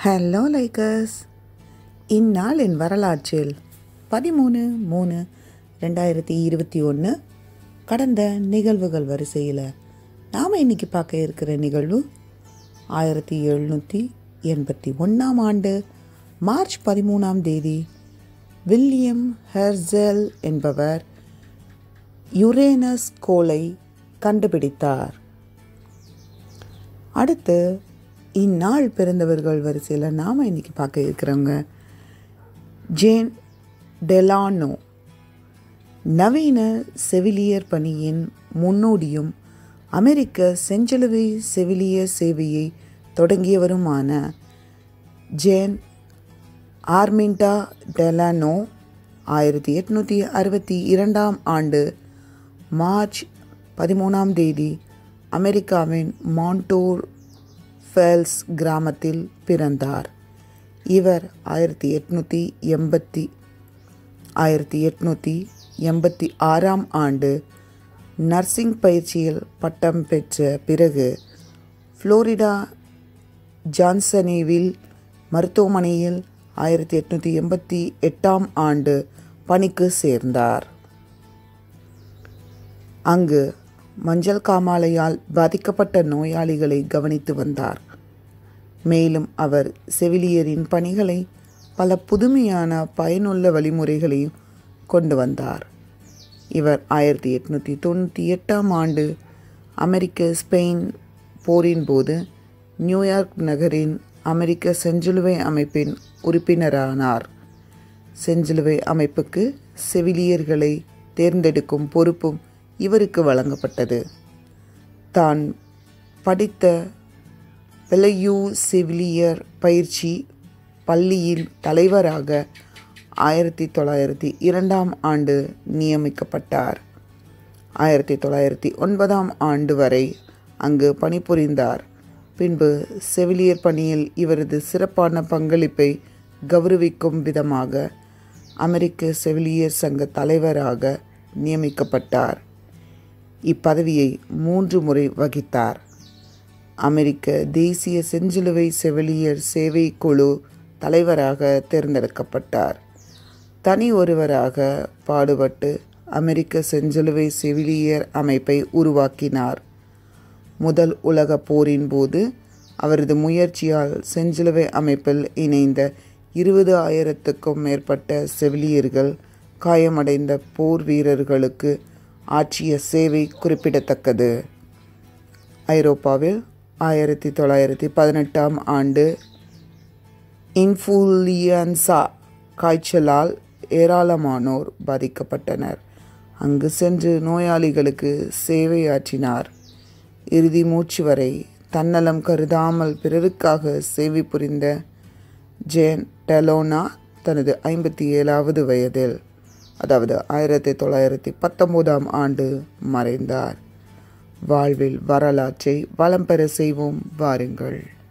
hello likers இந்நாளின் வரலாற்றில் பதிமூணு மூணு ரெண்டாயிரத்தி இருபத்தி ஒன்று கடந்த நிகழ்வுகள் வரிசையில் நாம் இன்னைக்கு பார்க்க இருக்கிற நிகழ்வு ஆயிரத்தி எழுநூற்றி எண்பத்தி ஒன்றாம் ஆண்டு மார்ச் பதிமூணாம் தேதி வில்லியம் ஹெர்செல் என்பவர் யுரேனஸ் கோளை கண்டுபிடித்தார் அடுத்து இந்நாள் பிறந்தவர்கள் வரிசையில் நாம் இன்னைக்கு பார்க்க இருக்கிறவங்க ஜேன் டெலானோ நவீன செவிலியர் பணியின் முன்னோடியும் அமெரிக்க செஞ்சிலுவை செவிலியர் சேவையை தொடங்கியவருமான ஜேன் ஆர்மிண்டா டெலானோ ஆயிரத்தி எட்நூற்றி அறுபத்தி இரண்டாம் ஆண்டு மார்ச் பதிமூணாம் தேதி அமெரிக்காவின் மாண்டோர் ஃபெல்ஸ் கிராமத்தில் பிறந்தார் இவர் ஆயிரத்தி எட்நூற்றி எண்பத்தி ஆயிரத்தி எட்நூற்றி எண்பத்தி ஆறாம் ஆண்டு நர்சிங் பயிற்சியில் பட்டம் பெற்ற பிறகு ஃப்ளோரிடா ஜான்சனிவில் மருத்துவமனையில் ஆயிரத்தி எட்நூற்றி எண்பத்தி எட்டாம் ஆண்டு பணிக்கு சேர்ந்தார் அங்கு மஞ்சள் காமாலையால் பாதிக்கப்பட்ட நோயாளிகளை கவனித்து வந்தார் மேலும் அவர் செவிலியரின் பணிகளை பல புதுமையான பயனுள்ள வழிமுறைகளையும் கொண்டு வந்தார் இவர் ஆயிரத்தி எட்நூற்றி தொண்ணூற்றி எட்டாம் ஆண்டு அமெரிக்க ஸ்பெயின் போரின் போது நியூயார்க் நகரின் அமெரிக்க செஞ்சிலுவை அமைப்பின் உறுப்பினரானார் செஞ்சிலுவை அமைப்புக்கு செவிலியர்களை தேர்ந்தெடுக்கும் பொறுப்பும் இவருக்கு வழங்கப்பட்டது தான் படித்த பெலையூ செவிலியர் பயிற்சி பள்ளியில் தலைவராக ஆயிரத்தி தொள்ளாயிரத்தி இரண்டாம் ஆண்டு நியமிக்கப்பட்டார் ஆயிரத்தி தொள்ளாயிரத்தி ஒன்பதாம் ஆண்டு வரை அங்கு பணிபுரிந்தார் பின்பு செவிலியர் பணியில் இவரது சிறப்பான பங்களிப்பை கௌரவிக்கும் விதமாக அமெரிக்க செவிலியர் சங்க தலைவராக நியமிக்கப்பட்டார் இப்பதவியை மூன்று முறை வகித்தார் அமெரிக்க தேசிய செஞ்சிலுவை செவிலியர் சேவை குழு தலைவராக தேர்ந்தெடுக்கப்பட்டார் தனி ஒருவராக பாடுபட்டு அமெரிக்க செஞ்சிலுவை செவிலியர் அமைப்பை உருவாக்கினார் முதல் உலக போரின் போது அவரது முயற்சியால் செஞ்சிலுவை அமைப்பில் இணைந்த இருபது ஆயிரத்துக்கும் மேற்பட்ட செவிலியர்கள் காயமடைந்த போர் வீரர்களுக்கு ஆற்றிய சேவை குறிப்பிடத்தக்கது ஐரோப்பாவில் ஆயிரத்தி தொள்ளாயிரத்தி பதினெட்டாம் ஆண்டு இன்ஃபூலியன்சா காய்ச்சலால் ஏராளமானோர் பாதிக்கப்பட்டனர் அங்கு சென்று நோயாளிகளுக்கு சேவையாற்றினார் இறுதி மூச்சு வரை தன்னலம் கருதாமல் பிறருக்காக சேவை புரிந்த ஜேன் டெலோனா தனது ஐம்பத்தி ஏழாவது வயதில் அதாவது ஆயிரத்தி தொள்ளாயிரத்தி பத்தொம்போதாம் ஆண்டு மறைந்தார் வாழ்வில் வரலாற்றை வளம் பெற செய்வோம் வாருங்கள்